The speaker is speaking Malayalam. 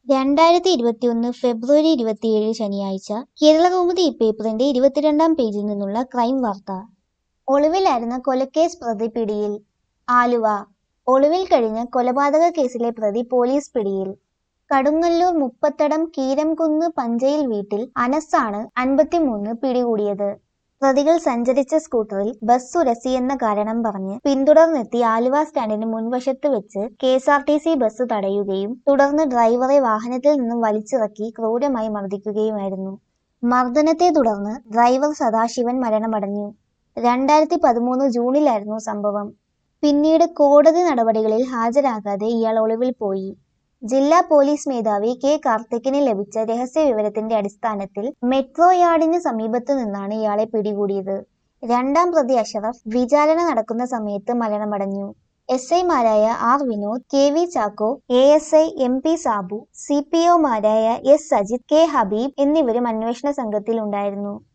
രണ്ടായിരത്തി ഇരുപത്തിയൊന്ന് ഫെബ്രുവരി ഇരുപത്തിയേഴ് ശനിയാഴ്ച കേരളകൗമുദി പേപ്പറിന്റെ ഇരുപത്തിരണ്ടാം പേജിൽ നിന്നുള്ള ക്രൈം വാർത്ത ഒളിവിലായിരുന്ന കൊലക്കേസ് പ്രതി പിടിയിൽ ആലുവ ഒളിവിൽ കഴിഞ്ഞ കൊലപാതക കേസിലെ പ്രതി പോലീസ് പിടിയിൽ കടുങ്ങല്ലൂർ മുപ്പത്തടം കീരംകുന്ന് പഞ്ചയിൽ വീട്ടിൽ അനസാണ് അൻപത്തിമൂന്ന് പിടികൂടിയത് പ്രതികൾ സഞ്ചരിച്ച സ്കൂട്ടറിൽ ബസ് ഉരസിയെന്ന കാരണം പറഞ്ഞ് പിന്തുടർന്നെത്തി ആലുവ സ്റ്റാൻഡിന് മുൻവശത്ത് വെച്ച് K S R T C bus തടയുകയും തുടർന്ന് ഡ്രൈവറെ വാഹനത്തിൽ നിന്നും വലിച്ചിറക്കി ക്രൂരമായി മർദ്ദിക്കുകയുമായിരുന്നു മർദ്ദനത്തെ തുടർന്ന് ഡ്രൈവർ സദാശിവൻ മരണമടഞ്ഞു രണ്ടായിരത്തി പതിമൂന്ന് ജൂണിലായിരുന്നു സംഭവം പിന്നീട് കോടതി നടപടികളിൽ ഹാജരാകാതെ ഇയാൾ ഒളിവിൽ പോയി ജില്ലാ പോലീസ് മേധാവി കെ കാർത്തിക്കിന് ലഭിച്ച രഹസ്യ വിവരത്തിന്റെ അടിസ്ഥാനത്തിൽ മെട്രോ യാർഡിന് സമീപത്തു നിന്നാണ് ഇയാളെ പിടികൂടിയത് രണ്ടാം പ്രതി അഷറഫ് വിചാരണ നടക്കുന്ന സമയത്ത് മരണമടഞ്ഞു എസ് ഐമാരായ R Vinod K V Chacko A S I M P Sabu C P ഒമാരായ എസ് സജിത് കെ ഹബീബ് എന്നിവരും അന്വേഷണ സംഘത്തിൽ ഉണ്ടായിരുന്നു